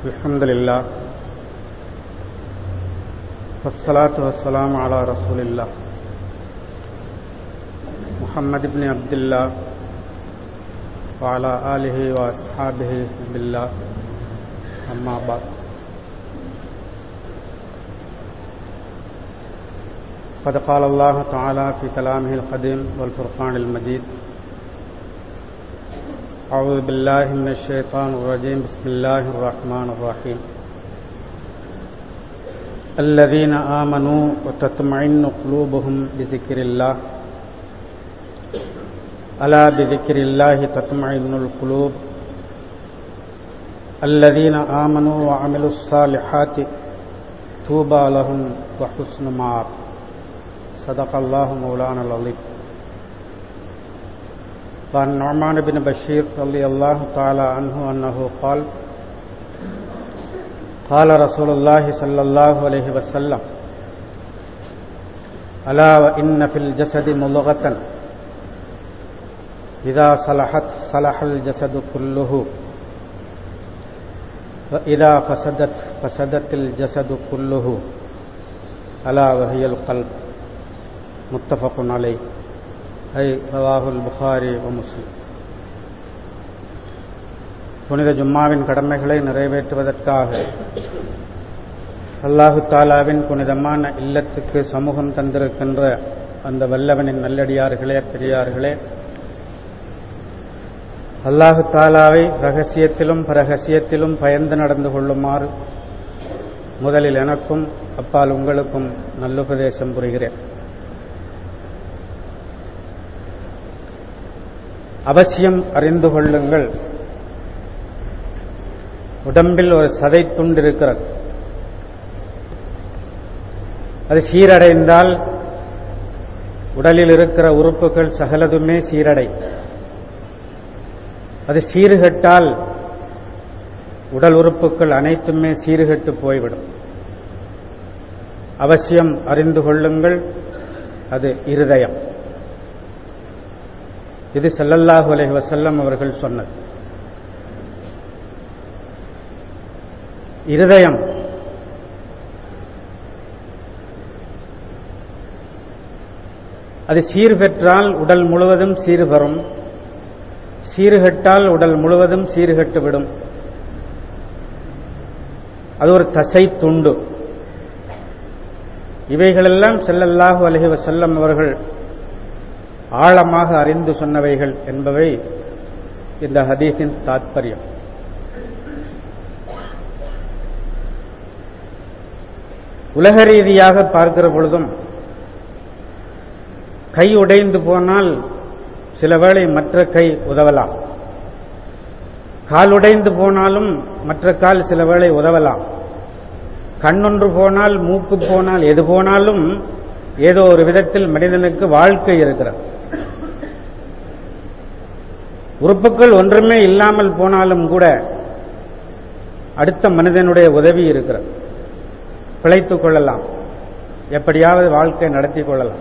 الحمد لله والصلاة والسلام على رسول الله محمد بن عبد الله وعلى آله وأصحابه بالله أما بعد قد قال الله تعالى في كلامه القديم والفرقان المجيد أعوذ بالله من الشيطان الرجيم بسم الله الرحمن الرحيم الذين آمنوا وتطمئن قلوبهم بذكر الله ألا بذكر الله تطمئن القلوب الذين آمنوا وعملوا الصالحات توبى لهم وحسن مآب صدق الله مولانا العظيم وعن نعمان بن بشير رضي الله تعالى عنه أنه قال قال رسول الله صلى الله عليه وسلم ألا وإن في الجسد مضغة إذا صلحت صلح الجسد كله وإذا فسدت فسدت الجسد كله ألا وهي القلب متفق عليه ஐ ரவாஹுல் புகாரி வ முஸ்லிம் புனித ஜும்மாவின் கடமைகளை நிறைவேற்றுவதற்காக அல்லாஹு தாலாவின் புனிதமான இல்லத்துக்கு சமூகம் தந்திருக்கின்ற அந்த வல்லவனின் நல்லடியார்களே பெரியார்களே அல்லாஹு தாலாவை ரகசியத்திலும் பரகசியத்திலும் பயந்து நடந்து கொள்ளுமாறு முதலில் எனக்கும் அப்பால் உங்களுக்கும் நல்லுபதேசம் புரிகிறேன் அவசியம் அறிந்து கொள்ளுங்கள் உடம்பில் ஒரு சதை துண்டு இருக்கிறது அது சீரடைந்தால் உடலில் இருக்கிற உறுப்புகள் சகலதுமே சீரடை அது சீர்கட்டால் உடல் உறுப்புகள் அனைத்துமே சீர்கட்டு போய்விடும் அவசியம் அறிந்து கொள்ளுங்கள் அது இருதயம் இது சல்லல்லாஹு அலஹி வசல்லம் அவர்கள் சொன்னது இருதயம் அது சீர்பெற்றால் உடல் முழுவதும் சீர்பெறும் சீர்கட்டால் உடல் முழுவதும் சீர்கட்டுவிடும் அது ஒரு தசை துண்டு இவைகளெல்லாம் செல்லல்லாஹு அலஹி வசல்லம் அவர்கள் ஆழமாக அறிந்து சொன்னவைகள் என்பவை இந்த ஹதீஸின் தாத்பரியம் உலக ரீதியாக பார்க்கிற பொழுதும் கை உடைந்து போனால் சில வேளை மற்ற கை உதவலாம் கால் உடைந்து போனாலும் மற்ற கால் சில வேளை உதவலாம் கண்ணொன்று போனால் மூக்கு போனால் எது போனாலும் ஏதோ ஒரு விதத்தில் மனிதனுக்கு வாழ்க்கை இருக்கிறது உறுப்புகள் ஒன்றுமே இல்லாமல் போனாலும் கூட அடுத்த மனிதனுடைய உதவி இருக்கிறது பிழைத்துக் கொள்ளலாம் எப்படியாவது வாழ்க்கை நடத்தி கொள்ளலாம்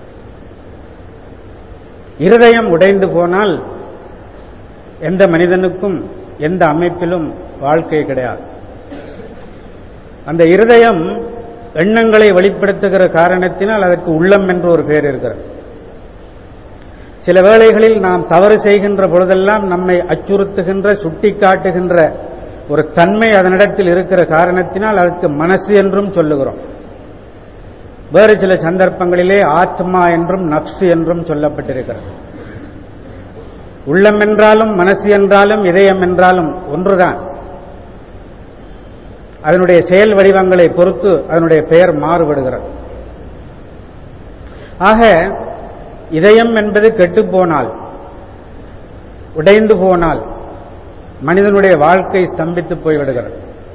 இருதயம் உடைந்து போனால் எந்த மனிதனுக்கும் எந்த அமைப்பிலும் வாழ்க்கை கிடையாது அந்த இருதயம் எண்ணங்களை வெளிப்படுத்துகிற காரணத்தினால் அதற்கு உள்ளம் என்று ஒரு பெயர் இருக்கிறது சில வேளைகளில் நாம் தவறு செய்கின்ற பொழுதெல்லாம் நம்மை அச்சுறுத்துகின்ற சுட்டி காட்டுகின்ற ஒரு தன்மை அதனிடத்தில் இருக்கிற காரணத்தினால் அதற்கு மனசு என்றும் சொல்லுகிறோம் வேறு சில சந்தர்ப்பங்களிலே ஆத்மா என்றும் நப்சு என்றும் சொல்லப்பட்டிருக்கிறது உள்ளம் என்றாலும் மனசு என்றாலும் இதயம் என்றாலும் ஒன்றுதான் அதனுடைய செயல் வடிவங்களை பொறுத்து அதனுடைய பெயர் மாறுபடுகிறது ஆக இதயம் என்பது கெட்டுப்போனால் உடைந்து போனால் மனிதனுடைய வாழ்க்கை ஸ்தம்பித்து போய்விடுகிறது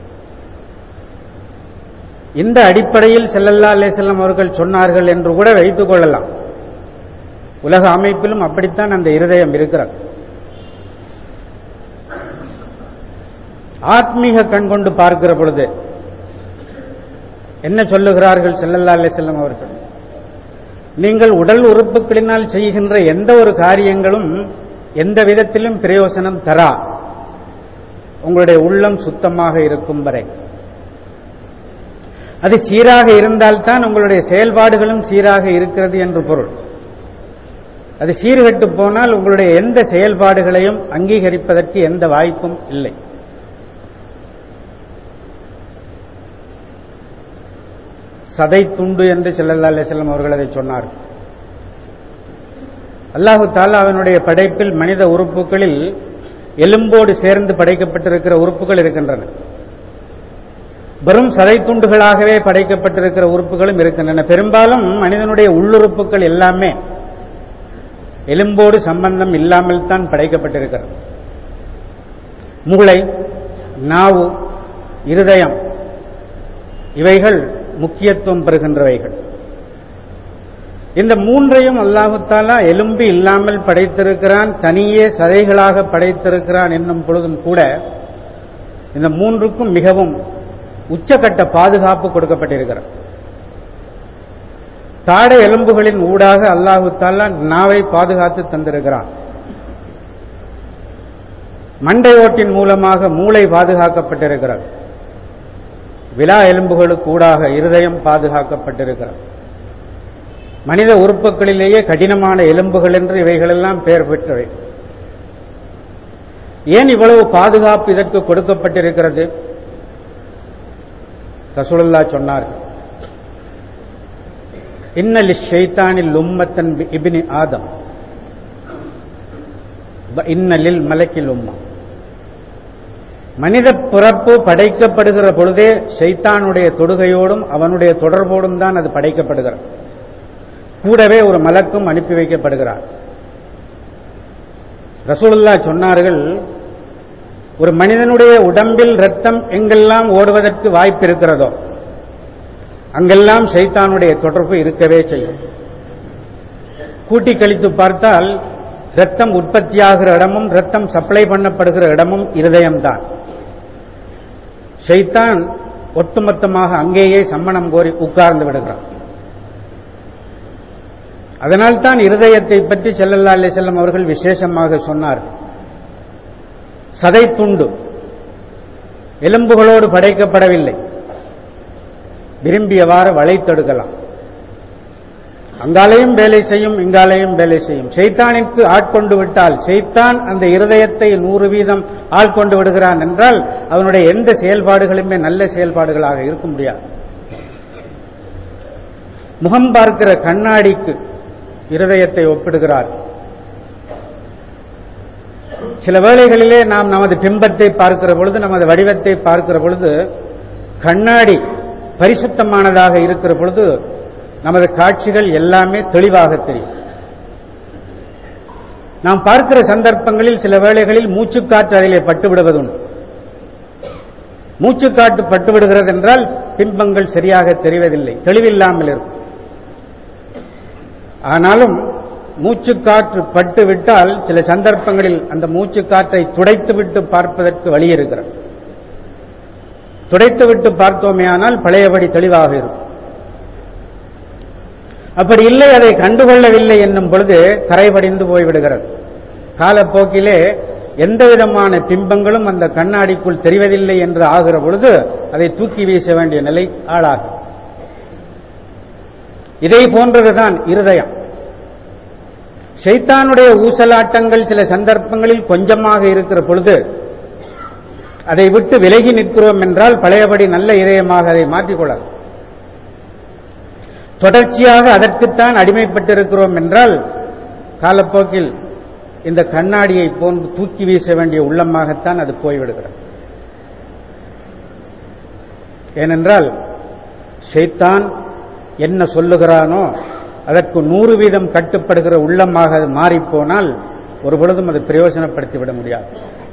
இந்த அடிப்படையில் செல்லல்லா அலேசல்லம் அவர்கள் சொன்னார்கள் என்று கூட வைத்துக் கொள்ளலாம் உலக அமைப்பிலும் அப்படித்தான் அந்த இருதயம் இருக்கிறது ஆத்மீக கண் கொண்டு பார்க்கிற பொழுது என்ன சொல்லுகிறார்கள் செல்லல்லா அலேசல்லம் அவர்கள் நீங்கள் உடல் உறுப்புகளினால் செய்கின்ற எந்த ஒரு காரியங்களும் எந்த விதத்திலும் பிரயோசனம் தரா உங்களுடைய உள்ளம் சுத்தமாக இருக்கும் வரை அது சீராக இருந்தால்தான் உங்களுடைய செயல்பாடுகளும் சீராக இருக்கிறது என்று பொருள் அது சீர்கெட்டு போனால் உங்களுடைய எந்த செயல்பாடுகளையும் அங்கீகரிப்பதற்கு எந்த வாய்ப்பும் இல்லை சதை துண்டு என்று செல்லல்லா செல்லம் அவர்கள் அதை சொன்னார் அல்லாஹு தாலா அவனுடைய படைப்பில் மனித உறுப்புகளில் எலும்போடு சேர்ந்து படைக்கப்பட்டிருக்கிற உறுப்புகள் இருக்கின்றன வெறும் சதை துண்டுகளாகவே படைக்கப்பட்டிருக்கிற உறுப்புகளும் இருக்கின்றன பெரும்பாலும் மனிதனுடைய உள்ளுறுப்புகள் எல்லாமே எலும்போடு சம்பந்தம் இல்லாமல் தான் படைக்கப்பட்டிருக்கிறது மூளை நாவு இருதயம் இவைகள் முக்கியத்துவம் பெறுகின்றவைகள் இந்த மூன்றையும் அல்லாஹுத்தாலா எலும்பு இல்லாமல் படைத்திருக்கிறான் தனியே சதைகளாக படைத்திருக்கிறான் என்னும் பொழுதும் கூட இந்த மூன்றுக்கும் மிகவும் உச்சக்கட்ட பாதுகாப்பு கொடுக்கப்பட்டிருக்கிறது தாடை எலும்புகளின் ஊடாக அல்லாஹு தாலா நாவை பாதுகாத்து தந்திருக்கிறான் மண்டை ஓட்டின் மூலமாக மூளை பாதுகாக்கப்பட்டிருக்கிறது விழா எலும்புகளுக்கு ஊடாக இருதயம் பாதுகாக்கப்பட்டிருக்கிறது மனித உறுப்புகளிலேயே கடினமான எலும்புகள் என்று இவைகளெல்லாம் பெயர் பெற்றவை ஏன் இவ்வளவு பாதுகாப்பு இதற்கு கொடுக்கப்பட்டிருக்கிறது ரசூலுல்லா சொன்னார்கள் இன்னலி ஷைத்தானில் உம்மத்தன் இபினி ஆதம் இன்னலில் மலக்கில் உம்மா மனித பிறப்பு படைக்கப்படுகிற பொழுதே ஷைத்தானுடைய தொடுகையோடும் அவனுடைய தொடர்போடும் தான் அது படைக்கப்படுகிறது கூடவே ஒரு மலக்கும் அனுப்பி வைக்கப்படுகிறார் ரசூலுல்லா சொன்னார்கள் ஒரு மனிதனுடைய உடம்பில் ரத்தம் எங்கெல்லாம் ஓடுவதற்கு வாய்ப்பு இருக்கிறதோ அங்கெல்லாம் சைத்தானுடைய தொடர்பு இருக்கவே செய்யும் கூட்டி கழித்து பார்த்தால் ரத்தம் உற்பத்தியாகிற இடமும் ரத்தம் சப்ளை பண்ணப்படுகிற இடமும் இருதயம்தான் ஷைத்தான் ஒட்டுமொத்தமாக அங்கேயே சம்மணம் கோரி உட்கார்ந்து விடுகிறான் அதனால்தான் இருதயத்தை பற்றி செல்லல்லா அலே செல்லம் அவர்கள் விசேஷமாக சொன்னார் சதை துண்டு எலும்புகளோடு படைக்கப்படவில்லை விரும்பியவாறு வளைத்தெடுக்கலாம் அங்காலையும் வேலை செய்யும் இங்காலையும் வேலை செய்யும் செய்தானிற்கு ஆட்கொண்டு விட்டால் செய்தான் அந்த இருதயத்தை நூறு வீதம் ஆட்கொண்டு விடுகிறான் என்றால் அவனுடைய எந்த செயல்பாடுகளுமே நல்ல செயல்பாடுகளாக இருக்க முடியாது முகம் பார்க்கிற கண்ணாடிக்கு இருதயத்தை ஒப்பிடுகிறார் சில வேளைகளிலே நாம் நமது பிம்பத்தை பார்க்கிற பொழுது நமது வடிவத்தை பார்க்கிற பொழுது கண்ணாடி பரிசுத்தமானதாக இருக்கிற பொழுது நமது காட்சிகள் எல்லாமே தெளிவாக தெரியும் நாம் பார்க்கிற சந்தர்ப்பங்களில் சில வேளைகளில் மூச்சுக்காற்று அதிலே பட்டுவிடுவதுண்டு மூச்சுக்காற்று பட்டுவிடுகிறது என்றால் பிம்பங்கள் சரியாக தெரிவதில்லை தெளிவில்லாமல் இருக்கும் ஆனாலும் மூச்சுக்காற்று பட்டு விட்டால் சில சந்தர்ப்பங்களில் அந்த மூச்சுக்காற்றை துடைத்துவிட்டு பார்ப்பதற்கு வழி இருக்கிறது துடைத்துவிட்டு பார்த்தோமே ஆனால் பழையபடி தெளிவாக இருக்கும் அப்படி இல்லை அதை கண்டுகொள்ளவில்லை என்னும் பொழுது கரைபடிந்து போய்விடுகிறது காலப்போக்கிலே எந்த விதமான பிம்பங்களும் அந்த கண்ணாடிக்குள் தெரிவதில்லை என்று ஆகிற பொழுது அதை தூக்கி வீச வேண்டிய நிலை ஆளாகும் இதை போன்றதுதான் இருதயம் ஷைத்தானுடைய ஊசலாட்டங்கள் சில சந்தர்ப்பங்களில் கொஞ்சமாக இருக்கிற பொழுது அதை விட்டு விலகி நிற்கிறோம் என்றால் பழையபடி நல்ல இதயமாக அதை மாற்றிக்கொள்ளலாம் தொடர்ச்சியாக அதற்குத்தான் அடிமைப்பட்டிருக்கிறோம் என்றால் காலப்போக்கில் இந்த கண்ணாடியை போன்று தூக்கி வீச வேண்டிய உள்ளமாகத்தான் அது போய்விடுகிறது ஏனென்றால் ஷைத்தான் என்ன சொல்லுகிறானோ அதற்கு நூறு வீதம் கட்டுப்படுகிற உள்ளமாக அது மாறிப்போனால் ஒரு பொழுதும் அது பிரயோஜனப்படுத்தி விட முடியாது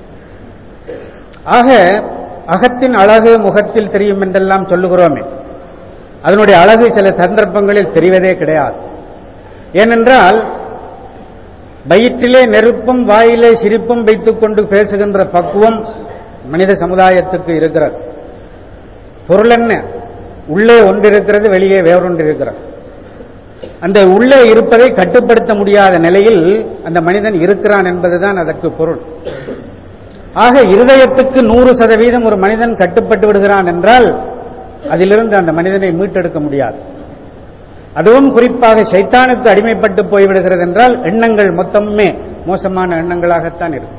ஆக அகத்தின் அழகு முகத்தில் தெரியும் என்றெல்லாம் சொல்லுகிறோமே அதனுடைய அழகு சில சந்தர்ப்பங்களில் தெரிவதே கிடையாது ஏனென்றால் வயிற்றிலே நெருப்பும் வாயிலே சிரிப்பும் வைத்துக் கொண்டு பேசுகின்ற பக்குவம் மனித சமுதாயத்துக்கு இருக்கிறது பொருள் என்ன உள்ளே ஒன்று இருக்கிறது வெளியே வேறொன்று இருக்கிறது அந்த உள்ளே இருப்பதை கட்டுப்படுத்த முடியாத நிலையில் அந்த மனிதன் இருக்கிறான் என்பதுதான் அதற்கு பொருள் ஆக இருதயத்துக்கு நூறு சதவீதம் ஒரு மனிதன் கட்டுப்பட்டு விடுகிறான் என்றால் அதிலிருந்து அந்த மனிதனை மீட்டெடுக்க முடியாது அதுவும் குறிப்பாக சைத்தானுக்கு அடிமைப்பட்டு போய்விடுகிறது என்றால் எண்ணங்கள் மொத்தமுமே மோசமான எண்ணங்களாகத்தான் இருக்கும்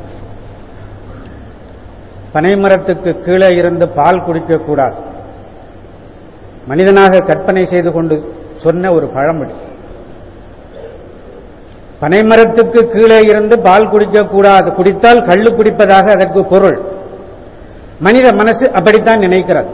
பனைமரத்துக்கு கீழே இருந்து பால் குடிக்கக்கூடாது மனிதனாக கற்பனை செய்து கொண்டு சொன்ன ஒரு பழமொழி பனைமரத்துக்கு கீழே இருந்து பால் குடிக்கக்கூடாது குடித்தால் கள்ளு குடிப்பதாக அதற்கு பொருள் மனித மனசு அப்படித்தான் நினைக்கிறது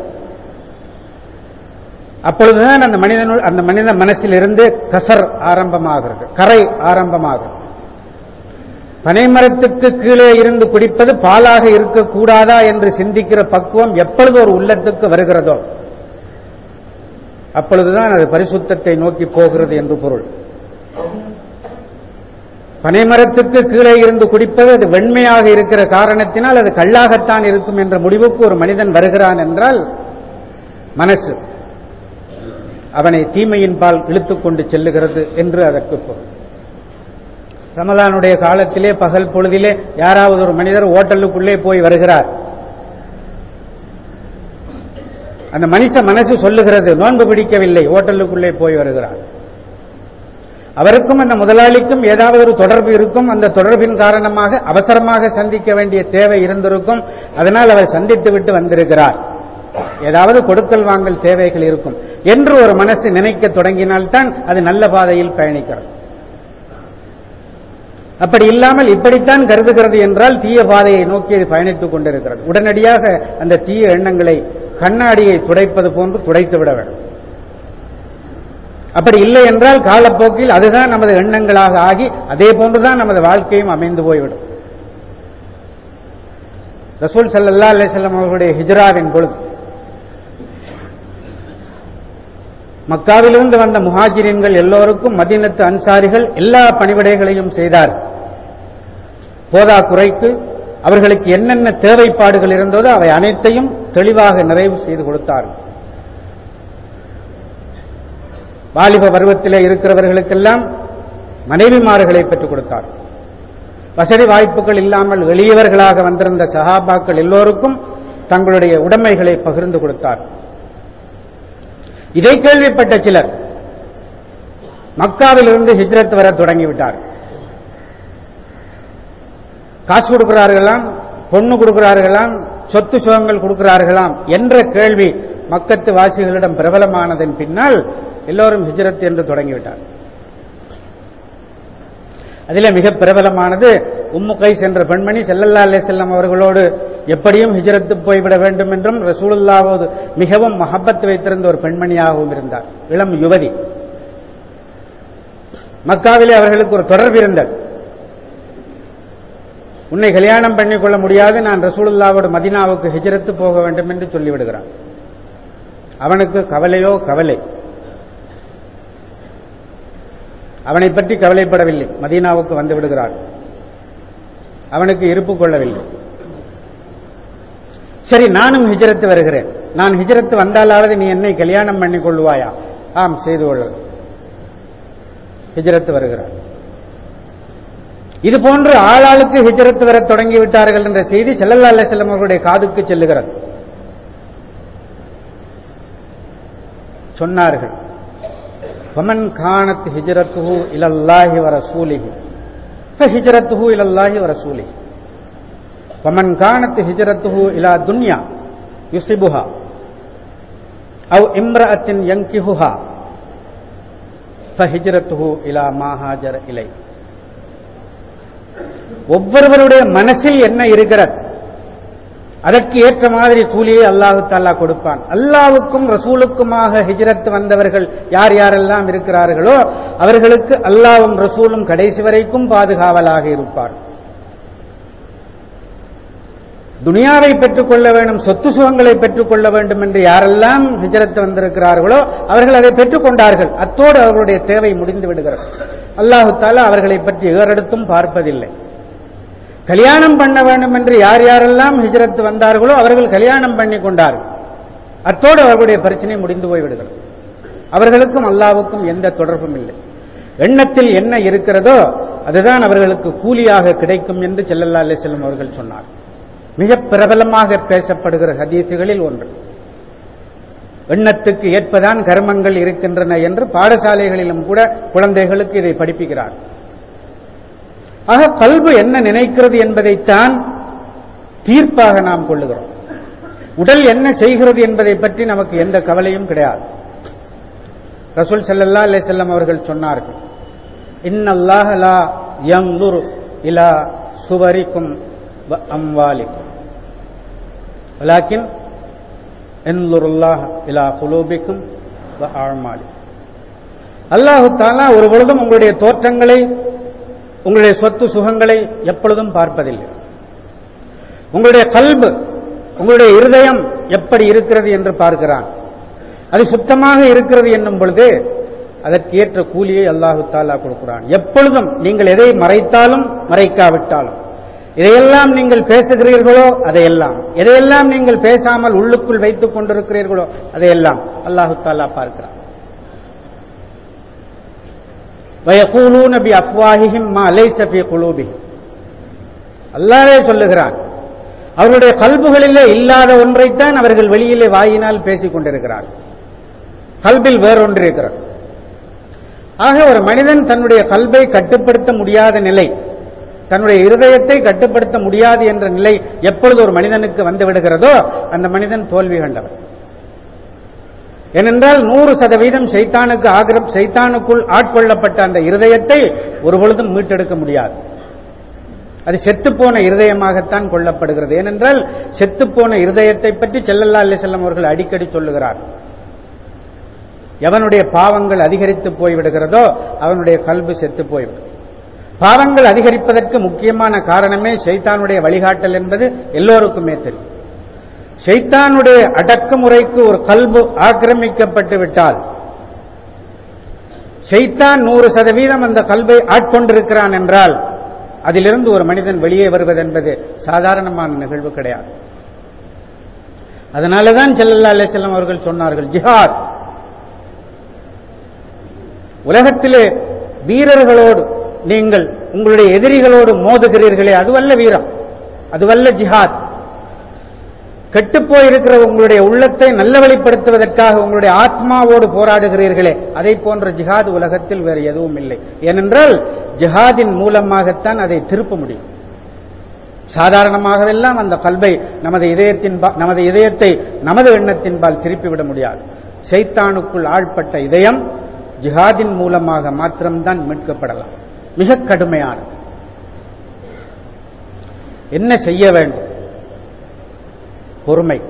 அப்பொழுதுதான் அந்த மனிதனுள் அந்த மனித மனசிலிருந்து கசர் ஆரம்பமாகிறது கரை ஆரம்பமாகிறது பனைமரத்துக்கு கீழே இருந்து குடிப்பது பாலாக இருக்கக்கூடாதா என்று சிந்திக்கிற பக்குவம் எப்பொழுது ஒரு உள்ளத்துக்கு வருகிறதோ அப்பொழுதுதான் அது பரிசுத்தத்தை நோக்கி போகிறது என்று பொருள் பனைமரத்துக்கு கீழே இருந்து குடிப்பது அது வெண்மையாக இருக்கிற காரணத்தினால் அது கல்லாகத்தான் இருக்கும் என்ற முடிவுக்கு ஒரு மனிதன் வருகிறான் என்றால் மனசு அவனை தீமையின் பால் இழுத்துக் கொண்டு செல்லுகிறது என்று அதற்கு பொருள் ரமலானுடைய காலத்திலே பகல் பொழுதிலே யாராவது ஒரு மனிதர் ஓட்டலுக்குள்ளே போய் வருகிறார் அந்த மனுஷ மனசு சொல்லுகிறது நோன்பு பிடிக்கவில்லை ஓட்டலுக்குள்ளே போய் வருகிறார் அவருக்கும் அந்த முதலாளிக்கும் ஏதாவது ஒரு தொடர்பு இருக்கும் அந்த தொடர்பின் காரணமாக அவசரமாக சந்திக்க வேண்டிய தேவை இருந்திருக்கும் அதனால் அவர் சந்தித்து விட்டு வந்திருக்கிறார் ஏதாவது கொடுக்கல் வாங்கல் தேவைகள் இருக்கும் என்று ஒரு மனசு நினைக்க தொடங்கினால்தான் அது நல்ல பாதையில் பயணிக்கிறது அப்படி இல்லாமல் இப்படித்தான் கருதுகிறது என்றால் தீய பாதையை நோக்கி அது பயணித்துக் கொண்டிருக்கிறது உடனடியாக அந்த தீய எண்ணங்களை கண்ணாடியை துடைப்பது போன்று துடைத்து விட வேண்டும் அப்படி இல்லை என்றால் காலப்போக்கில் அதுதான் நமது எண்ணங்களாக ஆகி அதே போன்றுதான் நமது வாழ்க்கையும் அமைந்து போய்விடும் ரசூல் சல்லா அலிசல்லம் அவர்களுடைய ஹிஜ்ராவின் பொழுது மக்காவிலிருந்து வந்த முஹாஜிரின்கள் எல்லோருக்கும் மதீனத்து அன்சாரிகள் எல்லா பணிவிடைகளையும் செய்தார் போதா குறைக்கு அவர்களுக்கு என்னென்ன தேவைப்பாடுகள் இருந்ததோ அவை அனைத்தையும் தெளிவாக நிறைவு செய்து கொடுத்தார்கள் வாலிப பருவத்திலே இருக்கிறவர்களுக்கெல்லாம் மனைவிமார்களை பெற்றுக் கொடுத்தார் வசதி வாய்ப்புகள் இல்லாமல் எளியவர்களாக வந்திருந்த சஹாபாக்கள் எல்லோருக்கும் தங்களுடைய உடைமைகளை பகிர்ந்து கொடுத்தார் இதை கேள்விப்பட்ட சிலர் மக்காவிலிருந்து ஹிஜ்ரத் வர தொடங்கிவிட்டார் காசு கொடுக்கிறார்களாம் பொண்ணு கொடுக்கிறார்களாம் சொத்து சுகங்கள் கொடுக்கிறார்களாம் என்ற கேள்வி மக்கத்து வாசிகளிடம் பிரபலமானதன் பின்னால் எல்லோரும் ஹிஜ்ரத் என்று தொடங்கிவிட்டார் அதில் மிக பிரபலமானது உம்மு கைஸ் என்ற பெண்மணி செல்லல்லா அலே செல்லம் அவர்களோடு எப்படியும் ஹிஜரத்து போய்விட வேண்டும் என்றும் ரசூலுல்லாவோடு மிகவும் மஹப்பத் வைத்திருந்த ஒரு பெண்மணியாகவும் இருந்தார் இளம் யுவதி மக்காவிலே அவர்களுக்கு ஒரு தொடர்பு இருந்தது உன்னை கல்யாணம் பண்ணிக்கொள்ள முடியாது நான் ரசூலுல்லாவோடு மதினாவுக்கு ஹிஜரத்து போக வேண்டும் என்று சொல்லிவிடுகிறான் அவனுக்கு கவலையோ கவலை அவனை பற்றி கவலைப்படவில்லை மதீனாவுக்கு வந்து விடுகிறார் அவனுக்கு இருப்பு கொள்ளவில்லை சரி நானும் ஹிஜரத்து வருகிறேன் நான் ஹிஜரத்து வந்தாலாவது நீ என்னை கல்யாணம் பண்ணி கொள்வாயா ஆம் செய்து கொள்ள ஹிஜரத்து வருகிறார் இது போன்று ஆளாளுக்கு ஹிஜரத்து வர தொடங்கி விட்டார்கள் என்ற செய்தி செல்லல்லா அல்ல செல்லம் அவர்களுடைய காதுக்கு செல்லுகிறது சொன்னார்கள் فمن كانت هجرته الى الله ورسوله فهجرته الى الله ورسوله ومن كانت هجرته الى دنيا يصيبها او امراه ينكحها فهجرته الى ما هاجر اليه ஒவ்வொருவருடைய மனசில் என்ன இருக்கிறது அதற்கு ஏற்ற மாதிரி கூலியை அல்லாஹு தாலா கொடுப்பான் அல்லாவுக்கும் ரசூலுக்குமாக ஹிஜ்ரத் வந்தவர்கள் யார் யாரெல்லாம் இருக்கிறார்களோ அவர்களுக்கு அல்லாவும் ரசூலும் கடைசி வரைக்கும் பாதுகாவலாக இருப்பார் துனியாவை பெற்றுக்கொள்ள வேண்டும் சொத்து சுகங்களை பெற்றுக்கொள்ள வேண்டும் என்று யாரெல்லாம் ஹிஜரத் வந்திருக்கிறார்களோ அவர்கள் அதை பெற்றுக்கொண்டார்கள் அத்தோடு அவர்களுடைய தேவை முடிந்து விடுகிறது அல்லாஹு தாலா அவர்களை பற்றி ஏறெடுத்தும் பார்ப்பதில்லை கல்யாணம் பண்ண வேண்டும் என்று யார் யாரெல்லாம் ஹிஜரத் வந்தார்களோ அவர்கள் கல்யாணம் பண்ணி கொண்டார்கள் அத்தோடு அவர்களுடைய பிரச்சனை முடிந்து போய்விடுகிறது அவர்களுக்கும் அல்லாவுக்கும் எந்த தொடர்பும் இல்லை எண்ணத்தில் என்ன இருக்கிறதோ அதுதான் அவர்களுக்கு கூலியாக கிடைக்கும் என்று செல்லல்லா அலே செல்லும் அவர்கள் சொன்னார் மிக பிரபலமாக பேசப்படுகிற ஹதீசுகளில் ஒன்று எண்ணத்துக்கு ஏற்பதான் கர்மங்கள் இருக்கின்றன என்று பாடசாலைகளிலும் கூட குழந்தைகளுக்கு இதை படிப்புகிறார் ஆக கல்வு என்ன நினைக்கிறது என்பதைத்தான் தீர்ப்பாக நாம் கொள்ளுகிறோம் உடல் என்ன செய்கிறது என்பதை பற்றி நமக்கு எந்த கவலையும் கிடையாது ரசூல் ஸல்லல்லாஹு அலைஹி வஸல்லம் அவர்கள் சொன்னார்கள் இன்னல்லாஹ லா யன்துரு இலா சுவரிக்கும் வ அம்வாலிக்கும் வலாக்கின் என்லுருல்லாஹ் இலா குலூபிக்கும் வ ஆழ்மாலிக்கும் அல்லாஹு தாலா ஒரு பொழுதும் உங்களுடைய தோற்றங்களை உங்களுடைய சொத்து சுகங்களை எப்பொழுதும் பார்ப்பதில்லை உங்களுடைய கல்பு உங்களுடைய இருதயம் எப்படி இருக்கிறது என்று பார்க்கிறான் அது சுத்தமாக இருக்கிறது என்னும் பொழுது அதற்கு ஏற்ற கூலியை அல்லாஹு தாலா கொடுக்கிறான் எப்பொழுதும் நீங்கள் எதை மறைத்தாலும் மறைக்காவிட்டாலும் இதையெல்லாம் நீங்கள் பேசுகிறீர்களோ அதையெல்லாம் எதையெல்லாம் நீங்கள் பேசாமல் உள்ளுக்குள் வைத்துக் கொண்டிருக்கிறீர்களோ அதையெல்லாம் அல்லாஹு தாலா பார்க்கிறான் வயகூலூன பி அஃப்வாஹிஹிம் மா லைஸ ஃபீ குலூபிஹிம் அல்லாஹ்வே சொல்லுகிறான் அவருடைய கல்புகளிலே இல்லாத ஒன்றைத்தான் அவர்கள் வெளியிலே வாயினால் பேசிக் கொண்டிருக்கிறார்கள் கல்பில் வேறொன்று இருக்கிறது ஆக ஒரு மனிதன் தன்னுடைய கல்பை கட்டுப்படுத்த முடியாத நிலை தன்னுடைய இருதயத்தை கட்டுப்படுத்த முடியாது என்ற நிலை எப்பொழுது ஒரு மனிதனுக்கு வந்து விடுகிறதோ அந்த மனிதன் தோல்வி கண்டவன் ஏனென்றால் நூறு சதவீதம் சைத்தானுக்கு ஆகிரம் சைத்தானுக்குள் ஆட்கொள்ளப்பட்ட அந்த இருதயத்தை ஒரு பொழுதும் மீட்டெடுக்க முடியாது அது செத்துப்போன இருதயமாகத்தான் கொள்ளப்படுகிறது ஏனென்றால் செத்துப்போன இருதயத்தை பற்றி செல்லல்லா அல்ல செல்லம் அவர்கள் அடிக்கடி சொல்லுகிறார் எவனுடைய பாவங்கள் அதிகரித்து போய்விடுகிறதோ அவனுடைய கல்வி செத்து போய்விடும் பாவங்கள் அதிகரிப்பதற்கு முக்கியமான காரணமே சைத்தானுடைய வழிகாட்டல் என்பது எல்லோருக்குமே தெரியும் ஷைத்தானுடைய அடக்குமுறைக்கு ஒரு கல்பு ஆக்கிரமிக்கப்பட்டு விட்டால் ஷைத்தான் நூறு சதவீதம் அந்த கல்வை ஆட்கொண்டிருக்கிறான் என்றால் அதிலிருந்து ஒரு மனிதன் வெளியே வருவது என்பது சாதாரணமான நிகழ்வு கிடையாது அதனாலதான் செல்லல்லா அலிசல்லம் அவர்கள் சொன்னார்கள் ஜிஹாத் உலகத்திலே வீரர்களோடு நீங்கள் உங்களுடைய எதிரிகளோடு மோதுகிறீர்களே அதுவல்ல வீரம் அதுவல்ல ஜிஹாத் கெட்டுப்போயிருக்கிற உங்களுடைய உள்ளத்தை நல்ல வழிப்படுத்துவதற்காக உங்களுடைய ஆத்மாவோடு போராடுகிறீர்களே அதை போன்ற ஜிஹாத் உலகத்தில் வேறு எதுவும் இல்லை ஏனென்றால் ஜிஹாதின் மூலமாகத்தான் அதை திருப்ப முடியும் சாதாரணமாகவெல்லாம் அந்த கல்வை நமது இதயத்தின் நமது இதயத்தை நமது எண்ணத்தின்பால் திருப்பிவிட முடியாது சைத்தானுக்குள் ஆழ்பட்ட இதயம் ஜிஹாதின் மூலமாக மாத்திரம்தான் மீட்கப்படலாம் மிக கடுமையானது என்ன செய்ய வேண்டும் பொறுமை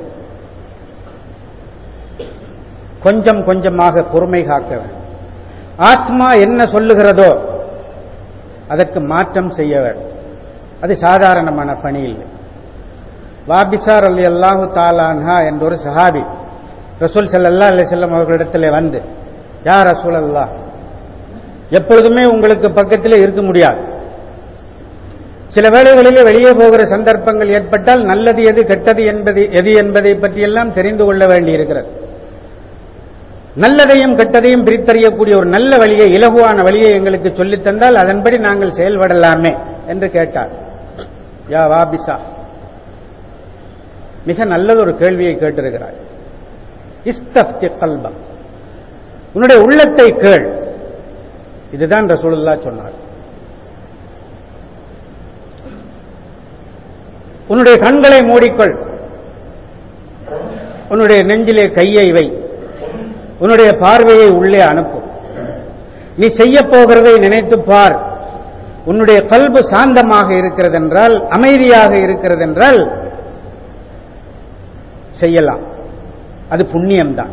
கொஞ்சம் கொஞ்சமாக பொறுமை காக்க வேண்டும் ஆத்மா என்ன சொல்லுகிறதோ அதற்கு மாற்றம் செய்ய வேண்டும் அது சாதாரணமான பணி இல்லை வாபிசார் அலி அல்லாஹு தாலான்ஹா என்ற ஒரு சஹாபி ரசூல் சல்லா அலி செல்லம் அவர்களிடத்தில் வந்து யார் ரசூல் அல்லா எப்பொழுதுமே உங்களுக்கு பக்கத்தில் இருக்க முடியாது சில வேளைகளிலே வெளியே போகிற சந்தர்ப்பங்கள் ஏற்பட்டால் நல்லது எது கெட்டது என்பது எது என்பதை பற்றியெல்லாம் தெரிந்து கொள்ள வேண்டியிருக்கிறது நல்லதையும் கெட்டதையும் பிரித்தறியக்கூடிய ஒரு நல்ல வழியை இலகுவான வழியை எங்களுக்கு சொல்லித் தந்தால் அதன்படி நாங்கள் செயல்படலாமே என்று கேட்டார் யா வாபிசா மிக நல்லது ஒரு கேள்வியை கேட்டிருக்கிறார் இஸ்தப்தி கல்பம் உன்னுடைய உள்ளத்தை கேள் இதுதான் ரசூலுல்லா சொன்னார் உன்னுடைய கண்களை மூடிக்கொள் உன்னுடைய நெஞ்சிலே கையை வை உன்னுடைய பார்வையை உள்ளே அனுப்பு நீ செய்ய போகிறதை நினைத்து பார் உன்னுடைய கல்பு சாந்தமாக இருக்கிறது என்றால் அமைதியாக இருக்கிறது என்றால் செய்யலாம் அது புண்ணியம்தான்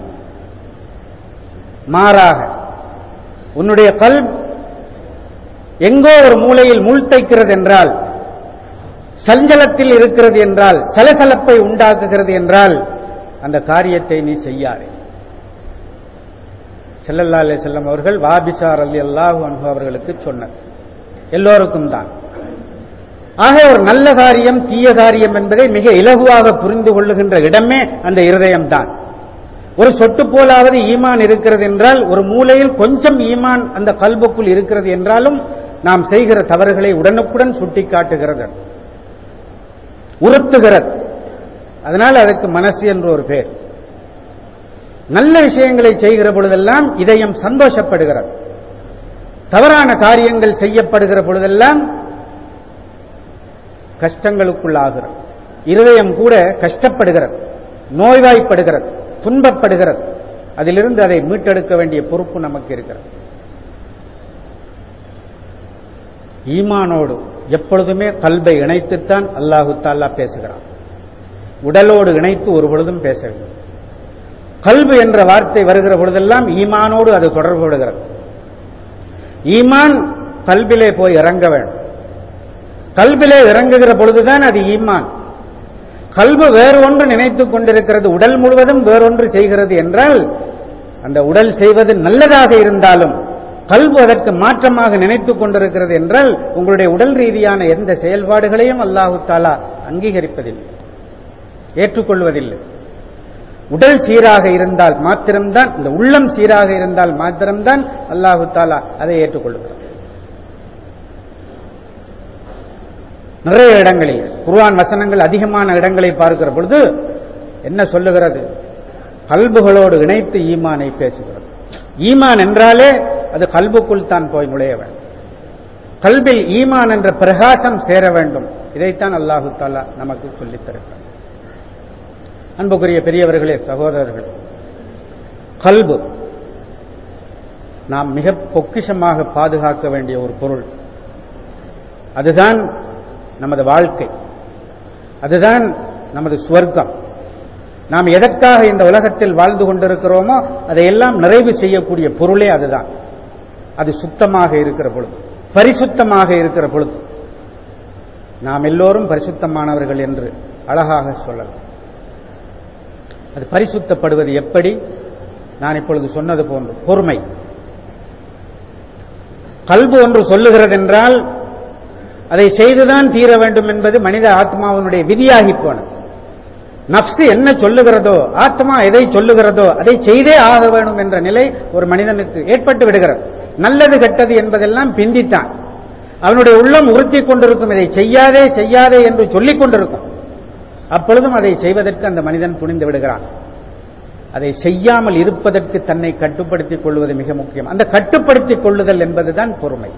மாறாக உன்னுடைய கல் எங்கோ ஒரு மூலையில் மூழ்த்தைக்கிறது என்றால் சஞ்சலத்தில் இருக்கிறது என்றால் சலசலப்பை உண்டாக்குகிறது என்றால் அந்த காரியத்தை நீ செய்யாதே செல்லல்லா அலே செல்லம் அவர்கள் வாபிசார் அலி அல்லாஹு அன்பு அவர்களுக்கு சொன்னார் எல்லோருக்கும் தான் ஆக ஒரு நல்ல காரியம் தீய காரியம் என்பதை மிக இலகுவாக புரிந்து கொள்ளுகின்ற இடமே அந்த இருதயம் தான் ஒரு சொட்டு போலாவது ஈமான் இருக்கிறது என்றால் ஒரு மூலையில் கொஞ்சம் ஈமான் அந்த கல்புக்குள் இருக்கிறது என்றாலும் நாம் செய்கிற தவறுகளை உடனுக்குடன் சுட்டிக்காட்டுகிறது உறுத்துகிறது அதனால் அதுக்கு மனசு என்று ஒரு பேர் நல்ல விஷயங்களை செய்கிற பொழுதெல்லாம் இதயம் சந்தோஷப்படுகிறது தவறான காரியங்கள் செய்யப்படுகிற பொழுதெல்லாம் கஷ்டங்களுக்குள்ளாகிறது இருதயம் கூட கஷ்டப்படுகிறது நோய்வாய்ப்படுகிறது துன்பப்படுகிறது அதிலிருந்து அதை மீட்டெடுக்க வேண்டிய பொறுப்பு நமக்கு இருக்கிறது ஈமானோடு எப்பொழுதுமே கல்வை இணைத்துத்தான் அல்லாஹு தால்லா பேசுகிறான் உடலோடு இணைத்து ஒரு பொழுதும் பேசவில்லை கல்பு என்ற வார்த்தை வருகிற பொழுதெல்லாம் ஈமானோடு அது தொடர்புபடுகிறது ஈமான் கல்பிலே போய் இறங்க வேண்டும் கல்பிலே இறங்குகிற பொழுதுதான் அது ஈமான் கல்பு வேறு ஒன்று நினைத்துக் கொண்டிருக்கிறது உடல் முழுவதும் வேறொன்று செய்கிறது என்றால் அந்த உடல் செய்வது நல்லதாக இருந்தாலும் கல்பு அதற்கு மாற்றமாக நினைத்துக் கொண்டிருக்கிறது என்றால் உங்களுடைய உடல் ரீதியான எந்த செயல்பாடுகளையும் அல்லாஹு தாலா அங்கீகரிப்பதில்லை ஏற்றுக்கொள்வதில்லை உடல் சீராக இருந்தால் மாத்திரம்தான் இந்த உள்ளம் சீராக இருந்தால் மாத்திரம்தான் அல்லாஹு தாலா அதை ஏற்றுக்கொள்கிறார் நிறைய இடங்களில் குர்ஆன் வசனங்கள் அதிகமான இடங்களை பார்க்கிற பொழுது என்ன சொல்லுகிறது கல்புகளோடு இணைத்து ஈமானை பேசுகிறது ஈமான் என்றாலே அது கல்புக்குள் தான் போய் நுழைய வேண்டும் கல்பில் ஈமான் என்ற பிரகாசம் சேர வேண்டும் இதைத்தான் அல்லாஹு தாலா நமக்கு சொல்லித் தருகிறார் அன்புக்குரிய பெரியவர்களே சகோதரர்கள் கல்பு நாம் மிக பொக்கிஷமாக பாதுகாக்க வேண்டிய ஒரு பொருள் அதுதான் நமது வாழ்க்கை அதுதான் நமது சுவர்க்கம் நாம் எதற்காக இந்த உலகத்தில் வாழ்ந்து கொண்டிருக்கிறோமோ அதையெல்லாம் நிறைவு செய்யக்கூடிய பொருளே அதுதான் அது சுத்தமாக இருக்கிற பொழுது பரிசுத்தமாக இருக்கிற பொழுது நாம் எல்லோரும் பரிசுத்தமானவர்கள் என்று அழகாக சொல்லலாம் அது பரிசுத்தப்படுவது எப்படி நான் இப்பொழுது சொன்னது போன்று பொறுமை கல்பு ஒன்று சொல்லுகிறது என்றால் அதை செய்துதான் தீர வேண்டும் என்பது மனித ஆத்மாவினுடைய விதியாகி போனது நப்சு என்ன சொல்லுகிறதோ ஆத்மா எதை சொல்லுகிறதோ அதை செய்தே ஆக வேண்டும் என்ற நிலை ஒரு மனிதனுக்கு ஏற்பட்டு விடுகிறது நல்லது கெட்டது என்பதெல்லாம் பிந்தித்தான் அவனுடைய உள்ளம் உறுத்தி கொண்டிருக்கும் இதை செய்யாதே செய்யாதே என்று சொல்லிக் கொண்டிருக்கும் அப்பொழுதும் அதை செய்வதற்கு அந்த மனிதன் துணிந்து விடுகிறான் அதை செய்யாமல் இருப்பதற்கு தன்னை கட்டுப்படுத்திக் கொள்வது மிக முக்கியம் அந்த கட்டுப்படுத்திக் கொள்ளுதல் என்பதுதான் பொறுமை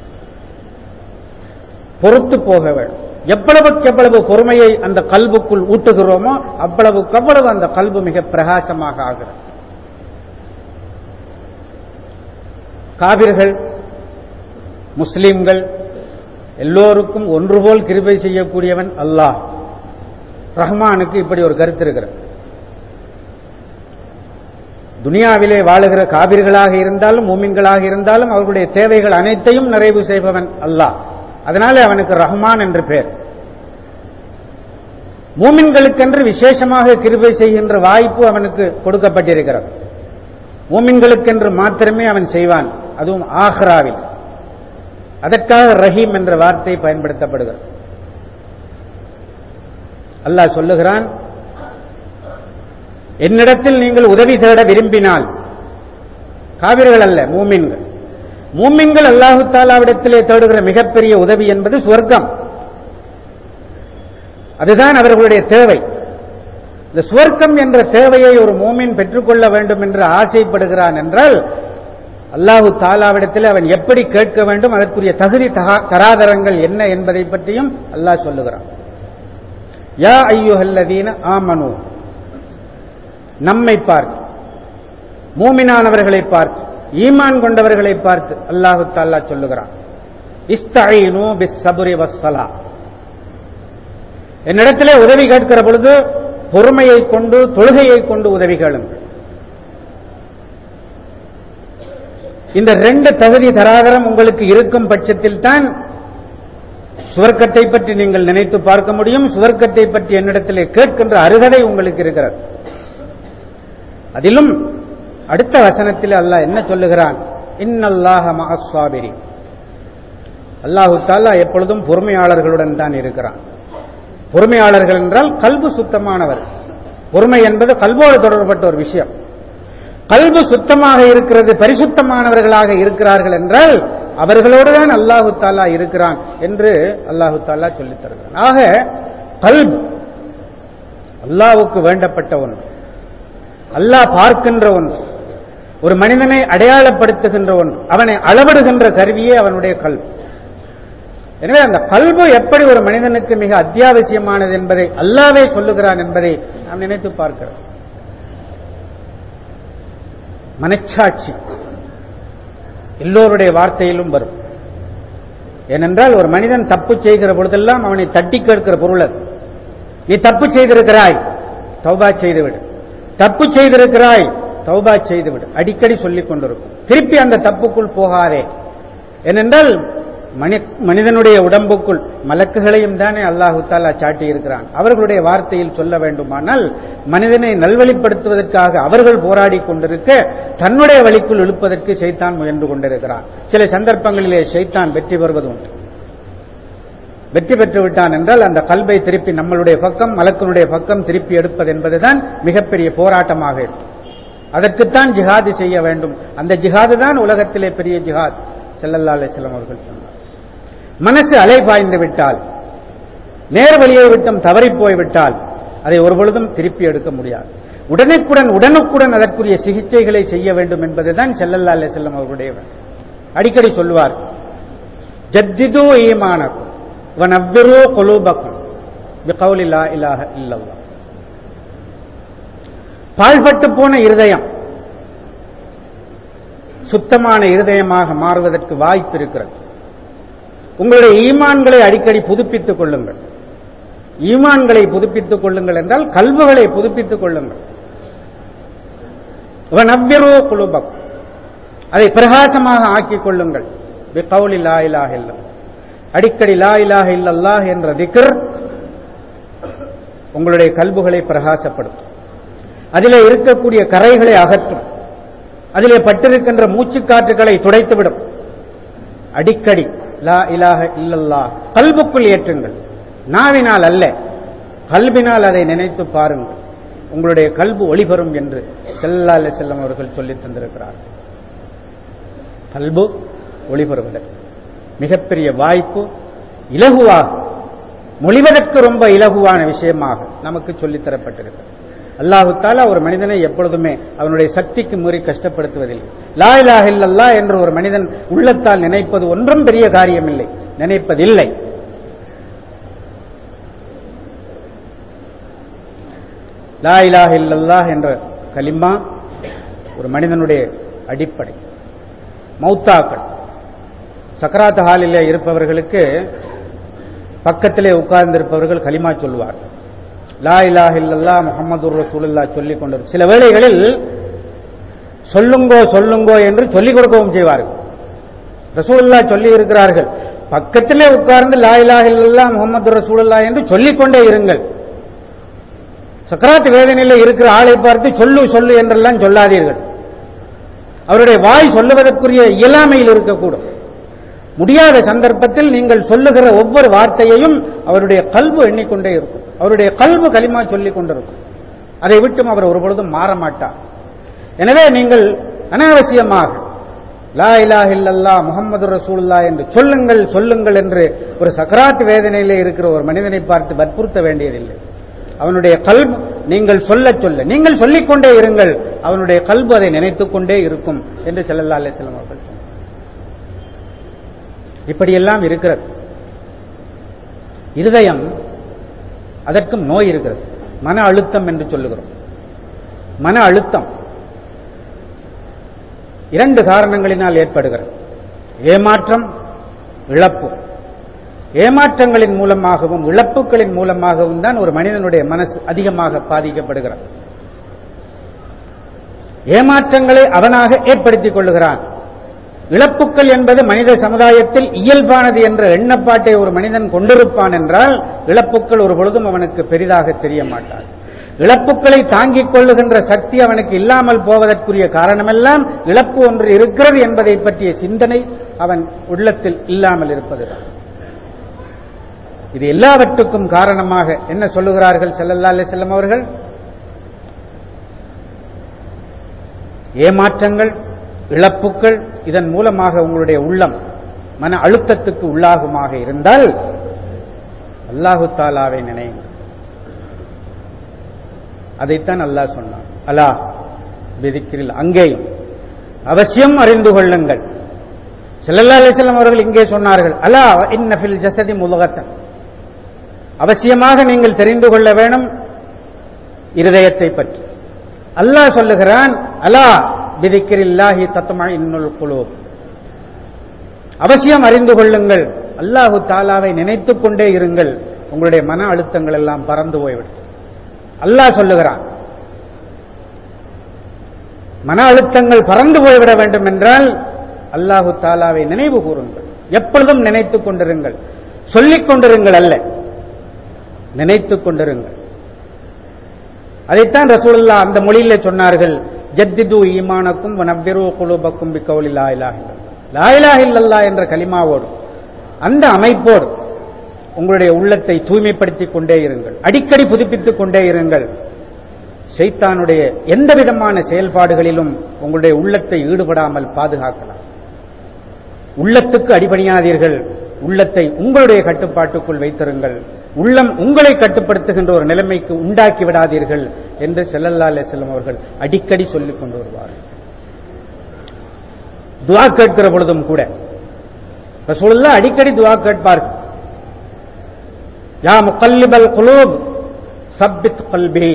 பொறுத்து போக வேண்டும் எவ்வளவுக்கு எவ்வளவு பொறுமையை அந்த கல்புக்குள் ஊட்டுகிறோமோ அவ்வளவுக்கு அவ்வளவு அந்த கல்பு மிக பிரகாசமாக ஆகிறது காவிர்கள் முஸ்லிம்கள் எல்லோருக்கும் ஒன்றுபோல் கிருபை செய்யக்கூடியவன் அல்லாஹ் ரஹ்மானுக்கு இப்படி ஒரு கருத்து இருக்கிறது துனியாவிலே வாழுகிற காவிர்களாக இருந்தாலும் மூமின்களாக இருந்தாலும் அவர்களுடைய தேவைகள் அனைத்தையும் நிறைவு செய்பவன் அல்லாஹ் அதனால அவனுக்கு ரஹ்மான் என்று பெயர் மூமின்களுக்கென்று விசேஷமாக கிருபை செய்கின்ற வாய்ப்பு அவனுக்கு கொடுக்கப்பட்டிருக்கிறது மூமின்களுக்கென்று மாத்திரமே அவன் செய்வான் அதுவும் ஆஹ்ராவில் அதற்காக ரஹீம் என்ற வார்த்தை பயன்படுத்தப்படுகிறது அல்லாஹ் சொல்லுகிறான் என்னிடத்தில் நீங்கள் உதவி தேட விரும்பினால் காவிர்கள் அல்ல மூமின்கள் மூமின்கள் அல்லாஹு தாலாவிடத்திலே தேடுகிற மிகப்பெரிய உதவி என்பது சுவர்க்கம் அதுதான் அவர்களுடைய தேவை இந்த சுவர்க்கம் என்ற தேவையை ஒரு மூமின் பெற்றுக்கொள்ள வேண்டும் என்று ஆசைப்படுகிறான் என்றால் அல்லாஹு தாலாவிடத்தில் அவன் எப்படி கேட்க வேண்டும் அதற்குரிய தகுதி தராதரங்கள் என்ன என்பதை பற்றியும் அல்லாஹ் சொல்லுகிறான் யா ஐயுஹல்லதீன ஆமனு நம்மை பார்த்து மூமினானவர்களை பார்த்து ஈமான் கொண்டவர்களை பார்த்து அல்லாஹு தால்லா சொல்லுகிறான் இஸ்தீனு பிஸ் சபுரி வஸ்ஸலா என்னிடத்திலே உதவி கேட்கிற பொழுது பொறுமையை கொண்டு தொழுகையை கொண்டு உதவி கேளுங்கள் இந்த ரெண்டு தகுதி தராதரம் உங்களுக்கு இருக்கும் பட்சத்தில் தான் சுவர்க்கத்தை பற்றி நீங்கள் நினைத்து பார்க்க முடியும் சுவர்க்கத்தை பற்றி என்னிடத்திலே கேட்கின்ற அருகதை உங்களுக்கு இருக்கிறது அதிலும் அடுத்த வசனத்தில் அல்லாஹ் என்ன சொல்லுகிறான் இன்னல்லாஹ மகஸ்வாபிரி அல்லாஹு தாலா எப்பொழுதும் பொறுமையாளர்களுடன் தான் இருக்கிறான் பொறுமையாளர்கள் என்றால் கல்பு சுத்தமானவர் பொறுமை என்பது கல்வோடு தொடர்பட்ட ஒரு விஷயம் கல்பு சுத்தமாக இருக்கிறது பரிசுத்தமானவர்களாக இருக்கிறார்கள் என்றால் அவர்களோடு தான் அல்லாஹு தாலா இருக்கிறான் என்று அல்லாஹு தாலா சொல்லித் தருகிறான் ஆக கல்ப் அல்லாவுக்கு வேண்டப்பட்ட ஒன்று அல்லாஹ் பார்க்கின்ற ஒன்று ஒரு மனிதனை அடையாளப்படுத்துகின்ற ஒன்று அவனை அளவிடுகின்ற கருவியே அவனுடைய கல்வி எனவே அந்த கல்வு எப்படி ஒரு மனிதனுக்கு மிக அத்தியாவசியமானது என்பதை அல்லாவே சொல்லுகிறான் என்பதை நாம் நினைத்து பார்க்கிறோம் மனச்சாட்சி எல்லோருடைய வார்த்தையிலும் வரும் ஏனென்றால் ஒரு மனிதன் தப்பு செய்கிற பொழுதெல்லாம் அவனை தட்டி கேட்கிற பொருள் அது நீ தப்பு செய்திருக்கிறாய் தௌபா செய்துவிடு தப்பு செய்திருக்கிறாய் தௌபா செய்துவிடு அடிக்கடி சொல்லிக் கொண்டிருக்கும் திருப்பி அந்த தப்புக்குள் போகாதே ஏனென்றால் மனிதனுடைய உடம்புக்குள் மலக்குகளையும் தானே அல்லாஹு தாலா சாட்டி இருக்கிறான் அவர்களுடைய வார்த்தையில் சொல்ல வேண்டுமானால் மனிதனை நல்வழிப்படுத்துவதற்காக அவர்கள் போராடி கொண்டிருக்க தன்னுடைய வழிக்குள் இழுப்பதற்கு சைத்தான் முயன்று கொண்டிருக்கிறான் சில சந்தர்ப்பங்களிலே சைத்தான் வெற்றி பெறுவது உண்டு வெற்றி பெற்று விட்டான் என்றால் அந்த கல்வை திருப்பி நம்மளுடைய பக்கம் மலக்கனுடைய பக்கம் திருப்பி எடுப்பது என்பதுதான் மிகப்பெரிய போராட்டமாக இருக்கும் அதற்குத்தான் ஜிஹாது செய்ய வேண்டும் அந்த ஜிஹாது தான் உலகத்திலே பெரிய ஜிஹாத் செல்லல்லா அலிஸ்லாம் அவர்கள் சொன்னார் மனசு அலை பாய்ந்து விட்டால் நேர் வழியை விட்டும் தவறி போய்விட்டால் அதை ஒருபொழுதும் திருப்பி எடுக்க முடியாது உடனுக்குடன் உடனுக்குடன் அதற்குரிய சிகிச்சைகளை செய்ய வேண்டும் என்பதுதான் செல்லல்லா அலிஸ்லாம் அவர்களுடைய அடிக்கடி சொல்லுவார் ஜத்திது ஈமானக்கும் வனவ்விரு கொலூபக்கும் பிகௌலில்லா இலாஹ இல்லல்லா பாழ்பட்டு போன இருதயம் சுத்தமான இருதயமாக மாறுவதற்கு வாய்ப்பு இருக்கிறது உங்களுடைய ஈமான்களை அடிக்கடி புதுப்பித்துக் கொள்ளுங்கள் ஈமான்களை புதுப்பித்துக் கொள்ளுங்கள் என்றால் கல்வுகளை புதுப்பித்துக் கொள்ளுங்கள் நவ்விரோ குழுபக் அதை பிரகாசமாக ஆக்கிக் கொள்ளுங்கள் பிகௌலி லா இலாஹ இல்லம் அடிக்கடி லா இலாஹ இல்லல்லாஹ் என்ற திக்ர் உங்களுடைய கல்புகளை பிரகாசப்படுத்தும் அதிலே இருக்கக்கூடிய கரைகளை அகற்றும் அதிலே பட்டிருக்கின்ற மூச்சுக்காற்றுகளை துடைத்துவிடும் அடிக்கடி லா இலாஹ இல்லல்லா கல்புக்குள் ஏற்றுங்கள் நாவினால் அல்ல கல்பினால் அதை நினைத்து பாருங்கள் உங்களுடைய கல்பு ஒளிபெறும் என்று செல்லா அலி செல்லம் அவர்கள் சொல்லித் தந்திருக்கிறார் கல்பு ஒளிபெறுவதற்கு மிகப்பெரிய வாய்ப்பு இலகுவாக மொழிவதற்கு ரொம்ப இலகுவான விஷயமாக நமக்கு சொல்லித்தரப்பட்டிருக்கிறது அல்லாஹு தாலா ஒரு மனிதனை எப்பொழுதுமே அவனுடைய சக்திக்கு மீறி கஷ்டப்படுத்துவதில்லை லா இலாஹ இல்லல்லா என்று ஒரு மனிதன் உள்ளத்தால் நினைப்பது ஒன்றும் பெரிய காரியமில்லை நினைப்பதில்லை லா இலாஹ இல்லல்லாஹ் என்ற கலிமா ஒரு மனிதனுடைய அடிப்படை மௌத்தாக்கள் சக்கராத் ஹாலில் இருப்பவர்களுக்கு பக்கத்திலே உட்கார்ந்திருப்பவர்கள் கலிமா சொல்வார் லா இலாஹ இல்லல்லா முகமது ரசூலுல்லா சொல்லிக் கொண்டு சில வேளைகளில் சொல்லுங்கோ சொல்லுங்கோ என்று சொல்லிக் கொடுக்கவும் செய்வார்கள் ரசூலுல்லா சொல்லி இருக்கிறார்கள் பக்கத்திலே உட்கார்ந்து லா இலாஹ இல்லல்லா முகமது ரசூலுல்லா என்று சொல்லிக்கொண்டே இருங்கள் சக்கராத் வேதனையில் இருக்கிற ஆளை பார்த்து சொல்லு சொல்லு என்றெல்லாம் சொல்லாதீர்கள் அவருடைய வாய் சொல்லுவதற்குரிய இயலாமையில் இருக்கக்கூடும் முடியாத சந்தர்ப்பத்தில் நீங்கள் சொல்லுகிற ஒவ்வொரு வார்த்தையையும் அவருடைய கல்வு எண்ணிக்கொண்டே இருக்கும் அவருடைய கல்வு களிமா சொல்லிக் கொண்டிருக்கும் அதை விட்டும் அவர் ஒரு பொழுதும் மாற மாட்டார் எனவே நீங்கள் அனாவசியமாக லா இலாஹ இல்லல்லா முகமது ரசூல்லா என்று சொல்லுங்கள் சொல்லுங்கள் என்று ஒரு சக்கராத் வேதனையிலே இருக்கிற ஒரு மனிதனை பார்த்து வற்புறுத்த வேண்டியதில்லை அவனுடைய கல்பு நீங்கள் சொல்ல சொல்ல நீங்கள் சொல்லிக்கொண்டே இருங்கள் அவனுடைய கல்பு அதை நினைத்துக் கொண்டே இருக்கும் என்று செல்லல்லா அலிஸ்லாம் அவர்கள் சொன்னார் இப்படியெல்லாம் இருக்கிறது இருதயம் அதற்கும் நோய் இருக்கிறது மன அழுத்தம் என்று சொல்லுகிறோம் மன அழுத்தம் இரண்டு காரணங்களினால் ஏற்படுகிறது ஏமாற்றம் இழப்பு ஏமாற்றங்களின் மூலமாகவும் இழப்புகளின் மூலமாகவும் தான் ஒரு மனிதனுடைய மனசு அதிகமாக பாதிக்கப்படுகிறது ஏமாற்றங்களை அவனாக ஏற்படுத்திக் கொள்ளுகிறான் இழப்புக்கள் என்பது மனித சமுதாயத்தில் இயல்பானது என்ற எண்ணப்பாட்டை ஒரு மனிதன் கொண்டிருப்பான் என்றால் இழப்புக்கள் ஒரு பொழுதும் அவனுக்கு பெரிதாக தெரிய மாட்டார் இழப்புக்களை தாங்கிக் கொள்ளுகின்ற சக்தி அவனுக்கு இல்லாமல் போவதற்குரிய காரணமெல்லாம் இழப்பு ஒன்று இருக்கிறது என்பதை பற்றிய சிந்தனை அவன் உள்ளத்தில் இல்லாமல் இருப்பதுதான் இது எல்லாவற்றுக்கும் காரணமாக என்ன சொல்லுகிறார்கள் செல்லல்லா அலி செல்லம் அவர்கள் ஏமாற்றங்கள் இழப்புக்கள் இதன் மூலமாக உங்களுடைய உள்ளம் மன அழுத்தத்துக்கு உள்ளாகுமாக இருந்தால் அல்லாஹு தாலாவை நினையுங்கள் அதைத்தான் அல்லாஹ் சொன்னான் அலா விதிக்கிறில் அங்கேயும் அவசியம் அறிந்து கொள்ளுங்கள் ஸல்லல்லாஹு அலைஹி வஸல்லம் அவர்கள் இங்கே சொன்னார்கள் அலா இன்ன ஃபில் ஜஸதி முலகத்தன் அவசியமாக நீங்கள் தெரிந்து கொள்ள வேணும் இருதயத்தை பற்றி அல்லாஹ் சொல்லுகிறான் அலா விதிக்கிறில்லாஹி தத்மா இன்னுல் குலூப் அவசியம் அறிந்து கொள்ளுங்கள் அல்லாஹு தாலாவை நினைத்துக் கொண்டே இருங்கள் உங்களுடைய மன அழுத்தங்கள் எல்லாம் பறந்து போய்விடும் அல்லாஹ் சொல்லுகிறான் மன அழுத்தங்கள் பறந்து போய்விட வேண்டும் என்றால் அல்லாஹு தாலாவை நினைவு கூறுங்கள் எப்பொழுதும் நினைத்துக் கொண்டிருங்கள் சொல்லிக் கொண்டிருங்கள் அல்ல நினைத்துக் கொண்டிருங்கள் அதைத்தான் ரசூலுல்லா அந்த மொழியில சொன்னார்கள் ஜத்திது ஈமானக்கும் நவ்விரு குழுபக்கும் பிக்கவுலி லா இலாஹ இல்லல்லாஹ். லா இலாஹ இல்லல்லாஹ் என்ற கலிமாவோடு அந்த அமைப்போடு உங்களுடைய உள்ளத்தை தூய்மைப்படுத்திக் கொண்டே இருங்கள் அடிக்கடி புதுப்பித்துக் கொண்டே இருங்கள் ஷைத்தானுடைய எந்த விதமான செயல்பாடுகளிலும் உங்களுடைய உள்ளத்தை ஈடுபடாமல் பாதுகாக்கலாம் உள்ளத்துக்கு அடிபணியாதீர்கள் உள்ளத்தை உங்களுடைய கட்டுப்பாட்டுக்குள் வைத்திருங்கள் உள்ளம் உங்களை கட்டுப்படுத்துகின்ற ஒரு நிலைமைக்கு உண்டாக்கி விடாதீர்கள் என்று செல்லல்லா செல்லும் அவர்கள் அடிக்கடி சொல்லிக் கொண்டு வருவார்கள் துவா கேட்கிற பொழுதும் கூட ரசூலுல்லாஹ் அடிக்கடி துவா கேட்பார்கள் யா முகல்லிபல் குலூப் சப்பித் கல்பி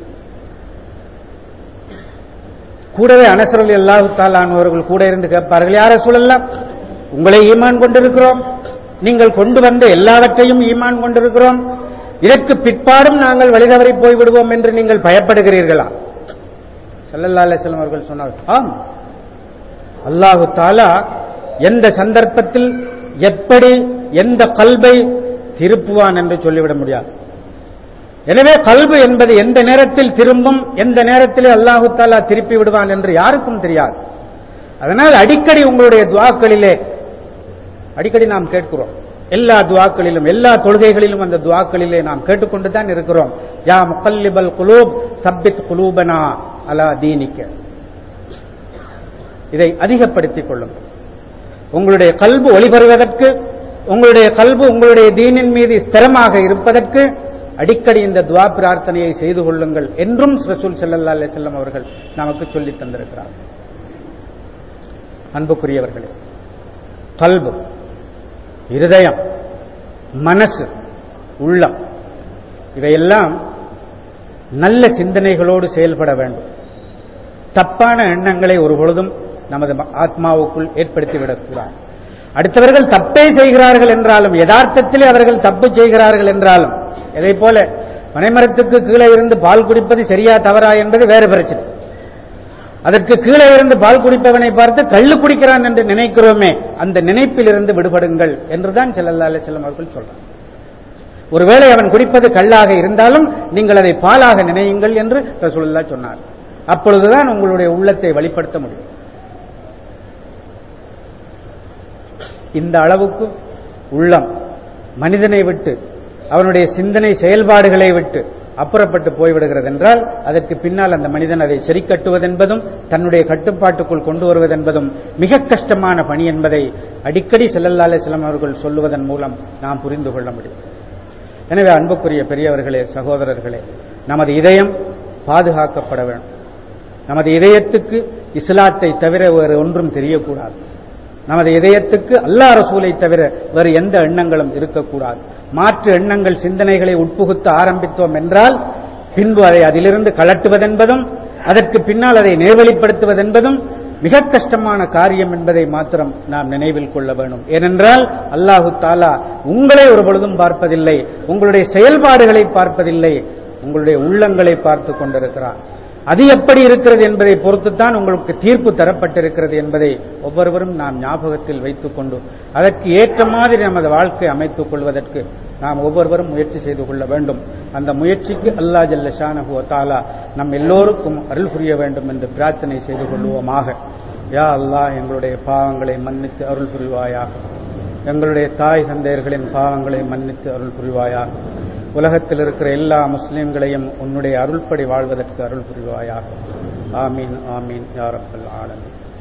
கூடவே அனசரல் அல்லாஹு தாலானவர்கள் கூட இருந்து கேட்பார்கள் யார சூழல்லாம் உங்களை ஈமான் கொண்டிருக்கிறோம் நீங்கள் கொண்டு வந்த எல்லாவற்றையும் ஈமான் கொண்டிருக்கிறோம் இதற்கு பிற்பாடும் நாங்கள் வழிதவறி போய்விடுவோம் என்று நீங்கள் பயப்படுகிறீர்களா ஸல்லல்லாஹு அலைஹி வஸல்லம் அவர்கள் சொன்னார்கள் ஆம் அல்லாஹு தாலா எந்த சந்தர்ப்பத்தில் எப்படி எந்த கல்வை திருப்புவான் என்று சொல்லிவிட முடியாது எனவே கல்பு என்பது எந்த நேரத்தில் திரும்பும் எந்த நேரத்தில் அல்லாஹு தாலா திருப்பி விடுவான் என்று யாருக்கும் தெரியாது அதனால் அடிக்கடி உங்களுடைய துவாக்களிலே அடிக்கடி நாம் கேட்கிறோம் எல்லா துவாக்களிலும் எல்லா தொழுகைகளிலும் அந்த துவாக்களிலே நாம் கேட்டுக்கொண்டு தான் இருக்கிறோம் யா முகல்லிபல் குலூப் சப்பித் குலூபனா அலா தீனிக்க இதை அதிகப்படுத்திக் கொள்ளும் உங்களுடைய கல்பு ஒளிபெறுவதற்கு உங்களுடைய கல்பு உங்களுடைய தீனின் மீது ஸ்திரமாக இருப்பதற்கு அடிக்கடி இந்த துவா பிரார்த்தனையை செய்து கொள்ளுங்கள் என்றும் ரசூல் ஸல்லல்லாஹு அலைஹி வஸல்லம் அவர்கள் நமக்கு சொல்லித் தந்திருக்கிறார் அன்புக்குரியவர்களே கல்பு இருதயம் மனசு உள்ளம் இவையெல்லாம் நல்ல சிந்தனைகளோடு செயல்பட வேண்டும் தப்பான எண்ணங்களை ஒரு பொழுதும் நமது ஆத்மாவுக்குள் ஏற்படுத்திவிடக்கூடாது அடுத்தவர்கள் தப்பே செய்கிறார்கள் என்றாலும் யதார்த்தத்திலே அவர்கள் தப்பு செய்கிறார்கள் என்றாலும் எதை போல பனைமரத்துக்கு கீழே இருந்து பால் குடிப்பது சரியா தவறா என்பது வேறு பிரச்சனை அதற்கு கீழே இருந்து பால் குடிப்பவனை பார்த்து கள்ளு குடிக்கிறான் என்று நினைக்கிறோமே அந்த நினைப்பில் இருந்து விடுபடுங்கள் என்றுதான் செல்லல்லா செல்லம் அவர்கள் சொல்றார் ஒருவேளை அவன் குடிப்பது கல்லாக இருந்தாலும் நீங்கள் அதை பாலாக நினையுங்கள் என்று ரசூலுல்லா சொன்னார் அப்பொழுதுதான் உங்களுடைய உள்ளத்தை வழிப்படுத்த முடியும் இந்த அளவுக்கு உள்ளம் மனிதனை விட்டு அவனுடைய சிந்தனை செயல்பாடுகளை விட்டு அப்புறப்பட்டு போய்விடுகிறது என்றால் அதற்கு பின்னால் அந்த மனிதன் அதை சரி கட்டுவதென்பதும் தன்னுடைய கட்டுப்பாட்டுக்குள் கொண்டு வருவதென்பதும் மிக கஷ்டமான பணி என்பதை அடிக்கடி செல்லல்லாலே சிலம் அவர்கள் சொல்லுவதன் மூலம் நாம் புரிந்து கொள்ள முடியும் எனவே அன்புக்குரிய பெரியவர்களே சகோதரர்களே நமது இதயம் பாதுகாக்கப்பட வேண்டும் நமது இதயத்துக்கு இஸ்லாத்தை தவிர வேறு ஒன்றும் தெரியக்கூடாது நமது இதயத்துக்கு அல்லா ரசூலை தவிர வேறு எந்த எண்ணங்களும் இருக்கக்கூடாது மாற்று எண்ணங்கள் சிந்தனைகளை உட்புகுத்த ஆரம்பித்தோம் என்றால் பின்பு அதை அதிலிருந்து கலட்டுவதென்பதும் அதற்கு பின்னால் அதை நேர்வழிப்படுத்துவதென்பதும் மிக கஷ்டமான காரியம் என்பதை மாத்திரம் நாம் நினைவில் கொள்ள வேண்டும் ஏனென்றால் அல்லாஹு தாலா உங்களை ஒரு பொழுதும் பார்ப்பதில்லை உங்களுடைய செயல்பாடுகளை பார்ப்பதில்லை உங்களுடைய உள்ளங்களை பார்த்து கொண்டிருக்கிறார் அது எப்படி இருக்கிறது என்பதை பொறுத்துத்தான் உங்களுக்கு தீர்ப்பு தரப்பட்டிருக்கிறது என்பதை ஒவ்வொருவரும் நாம் ஞாபகத்தில் வைத்துக் கொண்டு அதற்கு ஏற்ற மாதிரி நமது வாழ்க்கை அமைத்துக் கொள்வதற்கு நாம் ஒவ்வொருவரும் முயற்சி செய்து கொள்ள வேண்டும் அந்த முயற்சிக்கு அல்லா ஜல்ல ஷானஹு தாலா நம் எல்லோருக்கும் அருள் புரிய வேண்டும் என்று பிரார்த்தனை செய்து கொள்வோமாக யா அல்லாஹ் எங்களுடைய பாவங்களை மன்னித்து அருள் புரிவாயாக எங்களுடைய தாய் தந்தையர்களின் பாவங்களை மன்னித்து அருள் புரிவாயாக உலகத்தில் இருக்கிற எல்லா முஸ்லிம்களையும் உன்னுடைய அருள்படி வாழ்வதற்கு அருள் புரிவாயாக ஆமீன் ஆமீன் யாரப்பல் ஆலமீன்